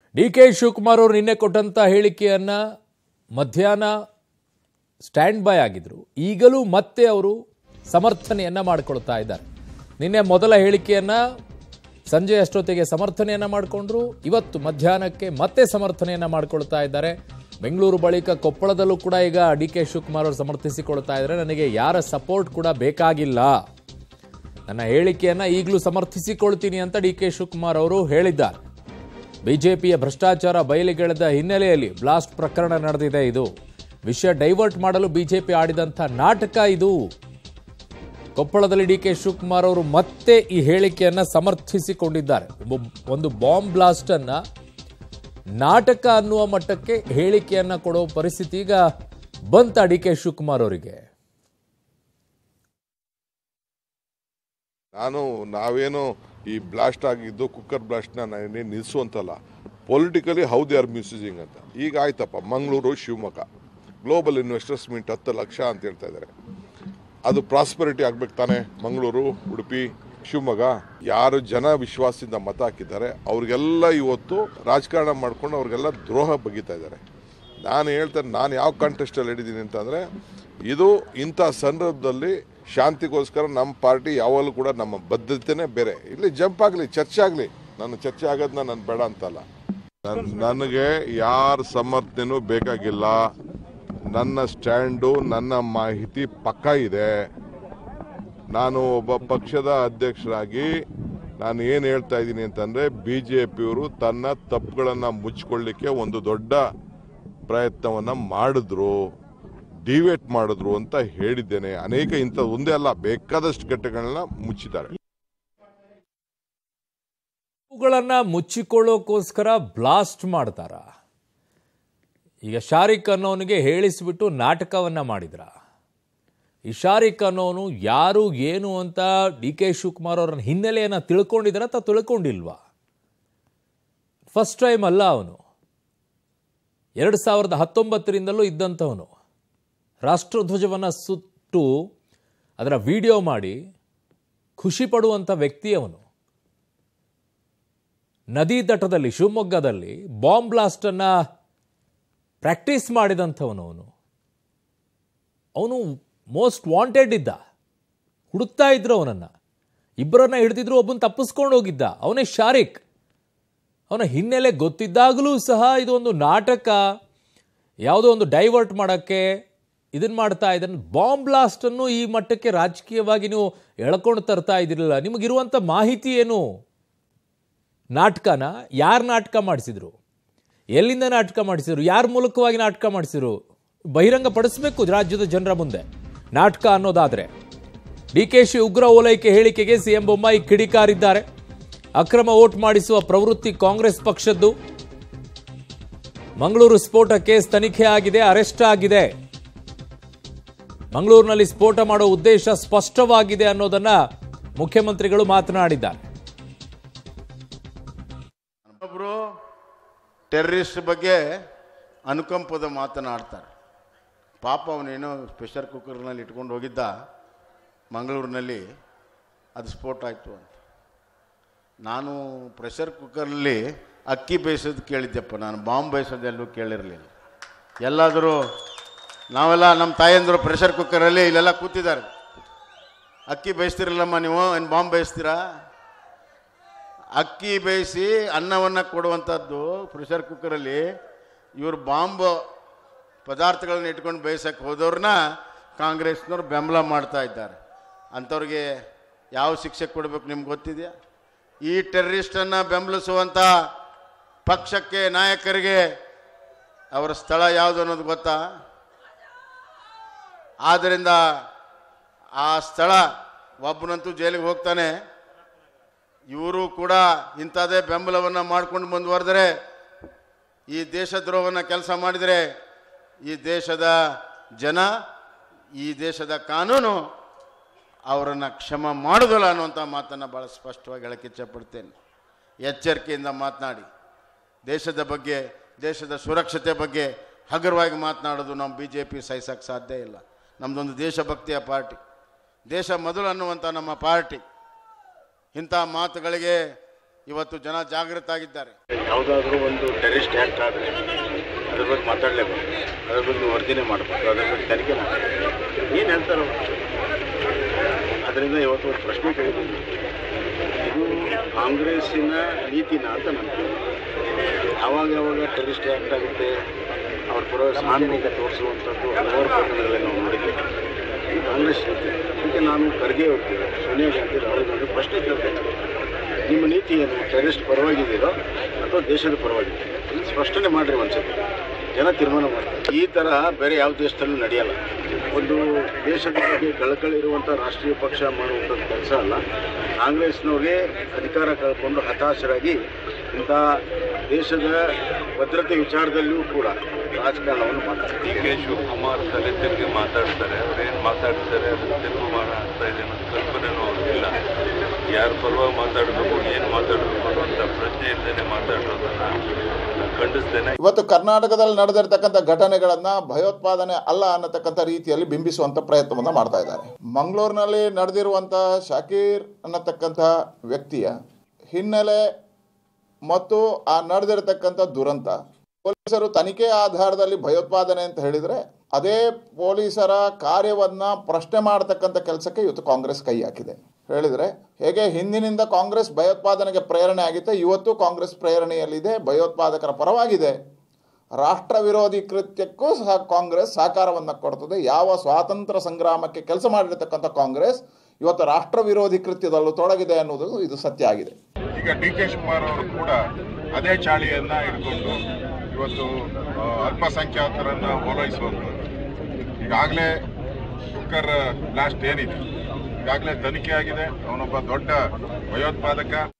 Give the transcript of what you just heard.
D K Shivakumar ಅವರು ನಿನ್ನೆ ಕೊಟ್ಟಂತ ಹೇಳಿಕೆಯನ್ನ ಮಧ್ಯಾಹ್ನ ಸ್ಟ್ಯಾಂಡ್ ಬೈ ಆಗಿದ್ರು ಈಗಲೂ ಮತ್ತೆ ಅವರು ಸಮರ್ಥನೆಯನ್ನ ಮಾಡಿಕೊಳ್ತಾ ಇದ್ದಾರೆ ನಿನ್ನೆ ಮೊದಲ ಹೇಳಿಕೆಯನ್ನ ಸಂಜೆ ಅಷ್ಟೊತ್ತಿಗೆ ಸಮರ್ಥನೆಯನ್ನ ಮಾಡಿಕೊಂಡ್ರು ಇವತ್ತು ಮಧ್ಯಾಹ್ನಕ್ಕೆ ಮತ್ತೆ ಸಮರ್ಥನೆಯನ್ನ ಮಾಡಿಕೊಳ್ತಾ ಇದ್ದಾರೆ ಬೆಂಗಳೂರು ಬಳಿಕ ಕೊಪ್ಪಳದಲ್ಲೂ ಕೂಡ ಈಗ ಡಿ ಕೆ ಶಿವಕುಮಾರ್ ಅವರು ಸಮರ್ಥಿಸಿಕೊಳ್ತಾ ಇದ್ದಾರೆ ನನಗೆ ಯಾರ ಸಪೋರ್ಟ್ ಕೂಡ ಬೇಕಾಗಿಲ್ಲ ನನ್ನ ಹೇಳಿಕೆಯನ್ನ ಈಗಲೂ ಸಮರ್ಥಿಸಿಕೊಳ್ತೀನಿ ಅಂತ ಡಿ ಕೆ ಶಿವಕುಮಾರ್ ಅವರು ಹೇಳಿದ್ದಾರೆ ಬಿಜೆಪಿಯ ಭ್ರಷ್ಟಾಚಾರ ಬಯಲಿಗೆಳೆದ ಹಿನ್ನೆಲೆಯಲ್ಲಿ ಬ್ಲಾಸ್ಟ್ ಪ್ರಕರಣ ನಡೆದಿದೆ ಇದು ವಿಷಯ ಡೈವರ್ಟ್ ಮಾಡಲು ಬಿಜೆಪಿ ಆಡಿದಂಥ ನಾಟಕ ಇದು ಕೊಪ್ಪಳದಲ್ಲಿ ಡಿ ಕೆ ಶಿವಕುಮಾರ್ ಅವರು ಮತ್ತೆ ಈ ಹೇಳಿಕೆಯನ್ನ ಸಮರ್ಥಿಸಿಕೊಂಡಿದ್ದಾರೆ ಒಬ್ಬ- ಒಂದು ಬಾಂಬ್ ಬ್ಲಾಸ್ಟ್ ಅನ್ನ ನಾಟಕ ಅನ್ನುವ ಮಟ್ಟಕ್ಕೆ ಹೇಳಿಕೆಯನ್ನ ಕೊಡೋ ಪರಿಸ್ಥಿತಿ ಈಗ ಬಂತ ಡಿ ಕೆ ಶಿವಕುಮಾರ್ ಅವರಿಗೆ ನಾನು ನಾವೇನು ಈ ಬ್ಲಾಸ್ಟ್ ಆಗಿದ್ದು ಕುಕ್ಕರ್ ಬ್ಲಾಸ್ಟ್ನ ನಾನೇ ನಿಲ್ಲಿಸುವಂತಲ್ಲ politically how they are misusing ಅಂತ ಈಗ ಆಯ್ತಪ್ಪ Mangaluru Shivamogga global investors meet ಹತ್ತು ಲಕ್ಷ ಅಂತ ಹೇಳ್ತಾ ಇದ್ದಾರೆ ಅದು ಪ್ರಾಸ್ಪರಿಟಿ ಆಗ್ಬೇಕು ತಾನೆ ಮಂಗಳೂರು ಉಡುಪಿ ಶಿವಮೊಗ್ಗ ಯಾರು ಜನ ವಿಶ್ವಾಸದಿಂದ ಮತ ಹಾಕಿದ್ದಾರೆ ಅವ್ರಿಗೆಲ್ಲ ಇವತ್ತು ರಾಜಕಾರಣ ಮಾಡ್ಕೊಂಡು ಅವ್ರಿಗೆಲ್ಲ ದ್ರೋಹ ಬಗೀತಾ ಇದ್ದಾರೆ ನಾನು ಹೇಳ್ತೇನೆ ನಾನು ಯಾವ ಕಾಂಟೆಸ್ಟಲ್ಲಿ ಹಿಡಿದೀನಿ ಅಂತಂದರೆ ಇದು ಇಂಥ ಸಂದರ್ಭದಲ್ಲಿ ಶಾಂತಿಗೋಸ್ಕರ ನಮ್ಮ ಪಾರ್ಟಿ ಯಾವಾಗಲೂ ಕೂಡ ನಮ್ಮ ಬದ್ಧತೆನೇ ಬೇರೆ ಇಲ್ಲಿ ಜಂಪ್ ಆಗಲಿ ಚರ್ಚೆ ಆಗಲಿ ನಾನು ಚರ್ಚೆ ಆಗೋದನ್ನ ನಾನು ಬೇಡ ಅಂತಲ್ಲ ನನ್- ನನಗೆ ಯಾರ ಸಮರ್ಥನೆನೂ ಬೇಕಾಗಿಲ್ಲ ನನ್ನ ಸ್ಟ್ಯಾಂಡು ನನ್ನ ಮಾಹಿತಿ ಪಕ್ಕ ಇದೆ ನಾನು ಒಬ್ಬ ಪಕ್ಷದ ಅಧ್ಯಕ್ಷರಾಗಿ ನಾನು ಏನು ಹೇಳ್ತಾ ಇದ್ದೀನಿ ಅಂತಂದ್ರೆ ಬಿಜೆಪಿಯವರು ತನ್ನ ತಪ್ಪುಗಳನ್ನು ಮುಚ್ಚಿಕೊಳ್ಳಿಕ್ಕೆ ಒಂದು ದೊಡ್ಡ ಪ್ರಯತ್ನವನ್ನ ಮಾಡಿದ್ರು ಡಿವೇಟ್ ಮಾಡಿದ್ರು ಅಂತ ಹೇಳಿದ್ದೇನೆ ಅನೇಕ ಇಂಥ ಒಂದೇ ಅಲ್ಲ ಬೇಕಾದಷ್ಟು ಘಟ್ಟಗಳನ್ನ ಮುಚ್ಚಿದ್ದಾರೆ ಇವುಗಳನ್ನ ಮುಚ್ಚಿಕೊಳ್ಳೋಕೋಸ್ಕರ ಬ್ಲಾಸ್ಟ್ ಮಾಡ್ತಾರ ಈಗ ಶಾರಿಕ್ ಅನ್ನೋನಿಗೆ ಹೇಳಿಸ್ಬಿಟ್ಟು ನಾಟಕವನ್ನ ಮಾಡಿದ್ರ ಈ ಶಾರಿಕ್ ಅನ್ನೋನು ಯಾರು ಏನು ಅಂತ ಡಿ ಕೆ ಶಿವಕುಮಾರ್ ಅವರ ಹಿನ್ನೆಲೆಯನ್ನ ತಿಳ್ಕೊಂಡಿದ್ರ ಅಥವಾ ತಿಳ್ಕೊಂಡಿಲ್ವಾ ಫಸ್ಟ್ ಟೈಮ್ ಅಲ್ಲ ಅವನು ಎರಡು ಸಾವಿರದ ಹತ್ತೊಂಬತ್ತರಿಂದಲೂ ಇದ್ದಂಥವನು ರಾಷ್ಟ್ರಧ್ವಜವನ್ನು ಸುಟ್ಟು ಅದರ ವಿಡಿಯೋ ಮಾಡಿ ಖುಷಿ ಪಡುವಂಥ ವ್ಯಕ್ತಿ ಅವನು ನದಿ ತಟದಲ್ಲಿ ಶಿವಮೊಗ್ಗದಲ್ಲಿ ಬಾಂಬ್ ಬ್ಲಾಸ್ಟನ್ನ ಪ್ರಾಕ್ಟೀಸ್ ಮಾಡಿದಂಥವನು ಅವನು ಅವನು ಮೋಸ್ಟ್ ವಾಂಟೆಡ್ ಇದ್ದ ಹುಡುಕ್ತಾ ಇದ್ರು ಅವನನ್ನ ಇಬ್ಬರನ್ನ ಹಿಡಿದಿದ್ರು ಒಬ್ಬನ ತಪ್ಪಿಸ್ಕೊಂಡು ಹೋಗಿದ್ದ ಅವನೇ ಶಾರಿಕ್ ಅವನ ಹಿನ್ನೆಲೆ ಗೊತ್ತಿದ್ದಾಗಲೂ ಸಹ ಇದು ಒಂದು ನಾಟಕ ಯಾವುದೋ ಒಂದು ಡೈವರ್ಟ್ ಮಾಡೋಕ್ಕೆ ಇದನ್ನ ಮಾಡ್ತಾ ಇದ್ದಾನೆ ಬಾಂಬ್ ಬ್ಲಾಸ್ಟನ್ನು ಈ ಮಟ್ಟಕ್ಕೆ ರಾಜಕೀಯವಾಗಿ ನೀವು ಎಳ್ಕೊಂಡು ತರ್ತಾ ಇದ್ದಿರಲಿಲ್ಲ ನಿಮಗಿರುವಂಥ ಮಾಹಿತಿ ಏನು ನಾಟಕನ ಯಾರು ನಾಟಕ ಮಾಡಿಸಿದ್ರು ಎಲ್ಲಿಂದ ನಾಟಕ ಮಾಡಿಸಿದ್ರು ಯಾರ ಮೂಲಕವಾಗಿ ನಾಟಕ ಮಾಡಿಸಿದ್ರು ಬಹಿರಂಗ ಪಡಿಸಬೇಕು ರಾಜ್ಯದ ಜನರ ಮುಂದೆ ನಾಟಕ ಅನ್ನೋದಾದ್ರೆ ಡಿ ಕೆ ಶಿ ಉಗ್ರ ಓಲೈಕೆ ಹೇಳಿಕೆಗೆ ಸಿಎಂ ಬೊಮ್ಮಾಯಿ ಕಿಡಿಕಾರಿದ್ದಾರೆ ಅಕ್ರಮ ವೋಟ್ ಮಾಡಿಸುವ ಪ್ರವೃತ್ತಿ ಕಾಂಗ್ರೆಸ್ ಪಕ್ಷದ್ದು ಮಂಗಳೂರು ಸ್ಫೋಟ ಕೇಸ್ ತನಿಖೆ ಆಗಿದೆ ಅರೆಸ್ಟ್ ಆಗಿದೆ ಮಂಗಳೂರಿನಲ್ಲಿ ಸ್ಫೋಟ ಮಾಡೋ ಉದ್ದೇಶ ಸ್ಪಷ್ಟವಾಗಿದೆ ಅನ್ನೋದನ್ನ ಮುಖ್ಯಮಂತ್ರಿಗಳು ಮಾತನಾಡಿದ್ದಾರೆ ಒಬ್ಬರು ಟೆರ್ರಿಸ್ಟ್ ಬಗ್ಗೆ ಅನುಕಂಪದ ಮಾತನಾಡ್ತಾರೆ ಪಾಪ ಅವನೇನೋ ಪ್ರೆಷರ್ ಕುಕ್ಕರ್ನಲ್ಲಿ ಇಟ್ಕೊಂಡು ಹೋಗಿದ್ದ ಮಂಗಳೂರಿನಲ್ಲಿ ಅದು ಸ್ಫೋಟ ಆಯಿತು ಅಂತ ನಾನು ಪ್ರೆಷರ್ ಕುಕ್ಕರಲ್ಲಿ ಅಕ್ಕಿ ಬೇಯಿಸೋದು ಕೇಳಿದ್ದೆಪ್ಪ ನಾನು ಬಾಂಬ್ ಬೇಯಿಸೋದೆಲ್ಲೂ ಕೇಳಿರಲಿಲ್ಲ ಎಲ್ಲಾದರೂ ನಾವೆಲ್ಲ ನಮ್ಮ ತಾಯಂದರು ಪ್ರೆಷರ್ ಕುಕ್ಕರಲ್ಲಿ ಇಲ್ಲೆಲ್ಲ ಕೂತಿದ್ದಾರೆ ಅಕ್ಕಿ ಬೇಯಿಸ್ತಿರಲ್ಲಮ್ಮ ನೀವು ಏನು ಬಾಂಬ್ ಬೇಯಿಸ್ತೀರಾ ಅಕ್ಕಿ ಬೇಯಿಸಿ ಅನ್ನವನ್ನು ಕೊಡುವಂಥದ್ದು ಪ್ರೆಷರ್ ಕುಕ್ಕರಲ್ಲಿ ಇವರು ಬಾಂಬ್ ಪದಾರ್ಥಗಳನ್ನ ಇಟ್ಕೊಂಡು ಬೇಯಿಸಕ್ಕೆ ಹೋದವ್ರನ್ನ ಕಾಂಗ್ರೆಸ್ನವ್ರು ಬೆಂಬಲ ಮಾಡ್ತಾ ಇದ್ದಾರೆ ಅಂಥವ್ರಿಗೆ ಯಾವ ಶಿಕ್ಷೆ ಕೊಡಬೇಕು ನಿಮ್ಗೆ ಗೊತ್ತಿದೆಯಾ ಈ ಟೆರ್ರಿಸ್ಟನ್ನು ಬೆಂಬಲಿಸುವಂಥ ಪಕ್ಷಕ್ಕೆ ನಾಯಕರಿಗೆ ಅವರ ಸ್ಥಳ ಯಾವುದು ಅನ್ನೋದು ಗೊತ್ತಾ ಆದ್ದರಿಂದ ಆ ಸ್ಥಳ ಒಬ್ಬನಂತೂ ಜೈಲಿಗೆ ಹೋಗ್ತಾನೆ ಇವರು ಕೂಡ ಇಂಥದೇ ಬೆಂಬಲವನ್ನು ಮಾಡ್ಕೊಂಡು ಮುಂದುವರೆದರೆ ಈ ದೇಶದ್ರೋಹವನ್ನು ಕೆಲಸ ಮಾಡಿದರೆ ಈ ದೇಶದ ಜನ ಈ ದೇಶದ ಕಾನೂನು ಅವರನ್ನು ಕ್ಷಮ ಮಾಡೋದಿಲ್ಲ ಅನ್ನುವಂಥ ಮಾತನ್ನು ಭಾಳ ಸ್ಪಷ್ಟವಾಗಿ ಹೇಳಕ್ಕೆ ಇಚ್ಛಪಡ್ತೇನೆ ಎಚ್ಚರಿಕೆಯಿಂದ ಮಾತನಾಡಿ ದೇಶದ ಬಗ್ಗೆ ದೇಶದ ಸುರಕ್ಷತೆ ಬಗ್ಗೆ ಹಗುರವಾಗಿ ಮಾತನಾಡೋದು ನಮ್ಮ ಬಿ ಜೆ ಪಿ ಸಹಿಸಕ್ಕೆ ಸಾಧ್ಯ ಇಲ್ಲ ನಮ್ಮದೊಂದು ದೇಶಭಕ್ತಿಯ ಪಾರ್ಟಿ ದೇಶ ಮೊದಲು ಅನ್ನುವಂಥ ನಮ್ಮ ಪಾರ್ಟಿ ಇಂಥ ಮಾತುಗಳಿಗೆ ಇವತ್ತು ಜನ ಜಾಗೃತ ಆಗಿದ್ದಾರೆ ಯಾವುದಾದ್ರೂ ಒಂದು ಟೆರರಿಸ್ಟ್ ಆ್ಯಕ್ಟ್ ಆದರೆ ಅದ್ರ ಬಗ್ಗೆ ಮಾತಾಡಲೇಬೇಕು ಅದ್ರ ಬಗ್ಗೆ ನೀವು ವರದಿನೇ ಮಾಡಬೇಕು ಅದ್ರ ಬಗ್ಗೆ ತನಿಖೆ ಮಾಡಬೇಕು ಏನು ಹೇಳ್ತಾರೆ ಅವ್ರು? ಅದರಿಂದ ಇವತ್ತು ಒಂದು ಪ್ರಶ್ನೆ ಕೇಳಿದ್ದೀನಿ ಇದು ಕಾಂಗ್ರೆಸ್ಸಿನ ನೀತಿನ ಅಂತ ನಾನು ಕೇಳಿದೆ ಯಾವಾಗ ಯಾವಾಗ ಟೆರರಿಸ್ಟ್ ಆ್ಯಕ್ಟ್ ಆಗುತ್ತೆ ಅವ್ರ ಪರವಾಗಿ ಸಹಾನುಭೂತಿ ತೋರಿಸುವಂಥದ್ದು ಹಲವಾರು ಪ್ರಕರಣಗಳಲ್ಲಿ ನಾವು ನೋಡಿದ್ದೇವೆ ಇದು ಕಾಂಗ್ರೆಸ್ ನೀತಿ ಅದಕ್ಕೆ ನಾನು ಖರ್ಗೆ ಅವ್ರಿಗೆ ಸೋನಿಯಾ ಗಾಂಧಿ ರಾಹುಲ್ ಗಾಂಧಿ ಪ್ರಶ್ನೆ ಕೇಳ್ತೇನೆ ನಿಮ್ಮ ನೀತಿ ಏನು ಟೆರರಿಸ್ಟ್ ಪರವಾಗಿದ್ದೀರೋ ಅಥವಾ ದೇಶದ ಪರವಾಗಿದ್ದೀರೋ ಇದನ್ನ ಸ್ಪಷ್ಟನೆ ಮಾಡಿರಿ ಒಂದ್ಸತಿ ಜನ ತೀರ್ಮಾನ ಮಾಡ್ತಾರೆ ಈ ಥರ ಬೇರೆ ಯಾವ ದೇಶದಲ್ಲೂ ನಡೆಯಲ್ಲ ಒಂದು ದೇಶದ ಬಗ್ಗೆ ಕಳಕಳಿ ಇರುವಂಥ ರಾಷ್ಟ್ರೀಯ ಪಕ್ಷ ಮಾಡುವಂಥದ್ದು ಕೆಲಸ ಅಲ್ಲ ಕಾಂಗ್ರೆಸ್ನವ್ರಿಗೆ ಅಧಿಕಾರ ಕಳ್ಕೊಂಡು ಹತಾಶರಾಗಿ ಇಂಥ ದೇಶದ ಭದ್ರತೆ ವಿಚಾರದಲ್ಲಿಯೂ ಕೂಡ ರಾಜಕಾರಣವನ್ನು ಮಾಡ್ತಾರೆ ಡಿ ಕೆ ಶಿವಕುಮಾರ್ ತಲೆ ತಿರುಗಿ ಮಾತಾಡ್ತಾರೆ ಅವ್ರೇನು ಮಾತಾಡ್ತಾರೆ ಅದನ್ನ ತಿರುಗಿ ಮಾಡ್ತಾ ಇದೆ ಅನ್ನೋ ಕಲ್ಪನೆನೂ ಅವ್ರಿಗಿಲ್ಲ ಯಾರ ಪರವಾಗಿ ಮಾತಾಡಬೇಕು ಏನು ಮಾತಾಡಬೇಕು ಅನ್ನುವಂಥ ಪ್ರಜ್ಞೆ ಇಲ್ಲದೇ ಮಾತಾಡೋದನ್ನ ನಾನು ಖಂಡಿಸ್ತೇನೆ ಇವತ್ತು ಕರ್ನಾಟಕದಲ್ಲಿ ನಡೆದಿರ್ತಕ್ಕಂಥ ಘಟನೆಗಳನ್ನ ಭಯೋತ್ಪಾದನೆ ಅಲ್ಲ ಅನ್ನತಕ್ಕಂಥ ರೀತಿಯಲ್ಲಿ ಬಿಂಬಿಸುವಂತ ಪ್ರಯತ್ನವನ್ನ ಮಾಡ್ತಾ ಇದ್ದಾರೆ ಮಂಗಳೂರಿನಲ್ಲಿ ನಡೆದಿರುವಂತ ಶಾಕೀರ್ ಅನ್ನತಕ್ಕಂಥ ವ್ಯಕ್ತಿಯ ಹಿನ್ನೆಲೆ ಮತ್ತು ಆ ನಡೆದಿರತಕ್ಕಂಥ ದುರಂತ ಪೊಲೀಸರು ತನಿಖೆ ಆಧಾರದಲ್ಲಿ ಭಯೋತ್ಪಾದನೆ ಅಂತ ಹೇಳಿದ್ರೆ ಅದೇ ಪೊಲೀಸರ ಕಾರ್ಯವನ್ನ ಪ್ರಶ್ನೆ ಮಾಡತಕ್ಕಂಥ ಕೆಲಸಕ್ಕೆ ಇವತ್ತು ಕಾಂಗ್ರೆಸ್ ಕೈ ಹಾಕಿದೆ ಹೇಳಿದ್ರೆ ಹೇಗೆ ಹಿಂದಿನಿಂದ ಕಾಂಗ್ರೆಸ್ ಭಯೋತ್ಪಾದನೆಗೆ ಪ್ರೇರಣೆ ಆಗಿತ್ತೆ ಇವತ್ತು ಕಾಂಗ್ರೆಸ್ ಪ್ರೇರಣೆಯಲ್ಲಿದೆ ಭಯೋತ್ಪಾದಕರ ಪರವಾಗಿದೆ ರಾಷ್ಟ್ರ ವಿರೋಧಿ ಕೃತ್ಯಕ್ಕೂ ಸಹ ಕಾಂಗ್ರೆಸ್ ಸಹಕಾರವನ್ನು ಕೊಡ್ತದೆ ಯಾವ ಸ್ವಾತಂತ್ರ್ಯ ಸಂಗ್ರಾಮಕ್ಕೆ ಕೆಲಸ ಮಾಡಿರ್ತಕ್ಕಂಥ ಕಾಂಗ್ರೆಸ್ ಇವತ್ತು ರಾಷ್ಟ್ರ ವಿರೋಧಿ ಕೃತ್ಯದಲ್ಲೂ ತೊಡಗಿದೆ ಅನ್ನೋದು ಇದು ಸತ್ಯ ಆಗಿದೆ ಈಗ ಡಿ ಕೆ ಶಿವಕುಮಾರ್ ಅವರು ಕೂಡ ಅದೇ ಚಾಳಿಯನ್ನ ಹಿಡ್ಕೊಂಡು ಇವತ್ತು ಆ, ಅಲ್ಪಸಂಖ್ಯಾತರನ್ನ ಓಲೈಸುವಂಥದ್ದು ಈಗಾಗಲೇ ಕುಕ್ಕರ್ ಬ್ಲಾಸ್ಟ್ ಏನಿದೆ ಈಗಾಗಲೇ ತನಿಖೆ ಆಗಿದೆ ಅವನೊಬ್ಬ ದೊಡ್ಡ ಭಯೋತ್ಪಾದಕ